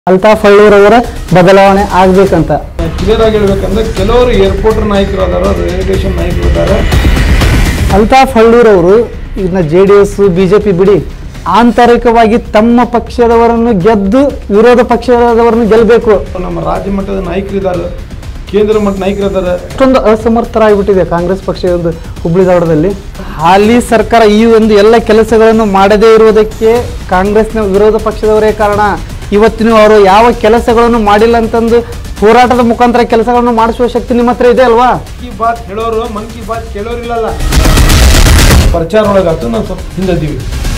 ಅಲ್ತಾಫ್ ಹಳ್ಳೂರವರ ಬದಲಾವಣೆ ಆಗ್ಬೇಕಂತ ಕ್ಲಿಯರ್ ಆಗಿ ಹೇಳ್ಬೇಕಂದ್ರೆ ಕೆಲವರು ಏರ್ಪೋರ್ಟ್ ನಾಯಕರು ಅದಾರ ರೈಲ್ವೆ ಸ್ಟೇಷನ್ ನಾಯಕರು ಇದ್ದಾರೆ ಅಲ್ತಾಫ್ ಹಳ್ಳೂರವರು ಇದನ್ನ ಜೆ ಡಿ ಎಸ್ ಬಿಜೆಪಿ ಬಿಡಿ ಆಂತರಿಕವಾಗಿ ತಮ್ಮ ಪಕ್ಷದವರನ್ನು ಗೆದ್ದು ವಿರೋಧ ಪಕ್ಷದವರನ್ನು ಗೆಲ್ಲಬೇಕು ನಮ್ಮ ರಾಜ್ಯ ಮಟ್ಟದ ನಾಯಕರು ಇದ್ದಾರೆ ಕೇಂದ್ರ ಮಟ್ಟ ನಾಯಕರು ಇದ್ದಾರೆ ಅಷ್ಟೊಂದು ಅಸಮರ್ಥರಾಗಿಬಿಟ್ಟಿದೆ ಕಾಂಗ್ರೆಸ್ ಪಕ್ಷದ ಹುಬ್ಬಳ್ಳಿ ಧಾರವಾಡದಲ್ಲಿ ಹಾಲಿ ಸರ್ಕಾರ ಈ ಒಂದು ಎಲ್ಲ ಕೆಲಸಗಳನ್ನು ಮಾಡದೇ ಇರುವುದಕ್ಕೆ ಕಾಂಗ್ರೆಸ್ನ ವಿರೋಧ ಪಕ್ಷದವರೇ ಕಾರಣ ಇವತ್ತಿನ ಅವರು ಯಾವ ಕೆಲಸಗಳನ್ನು ಮಾಡಿಲ್ಲ ಅಂತಂದು ಹೋರಾಟದ ಮುಖಾಂತರ ಕೆಲಸಗಳನ್ನು ಮಾಡಿಸುವ ಶಕ್ತಿ ನಿಮ್ಮ ಹತ್ರ ಇದೆ ಅಲ್ವಾ ಮನ್ ಕಿ ಬಾತ್ ಹೇಳೋರು ಮನ್ ಕಿ ಬಾತ್ ಕೇಳೋರಿಲ್ಲಲ್ಲ ಪ್ರಚಾರ ಒಳಗಾತು ನಾವು ಸ್ವಲ್ಪ ಹಿಂದಿದ್ದೀವಿ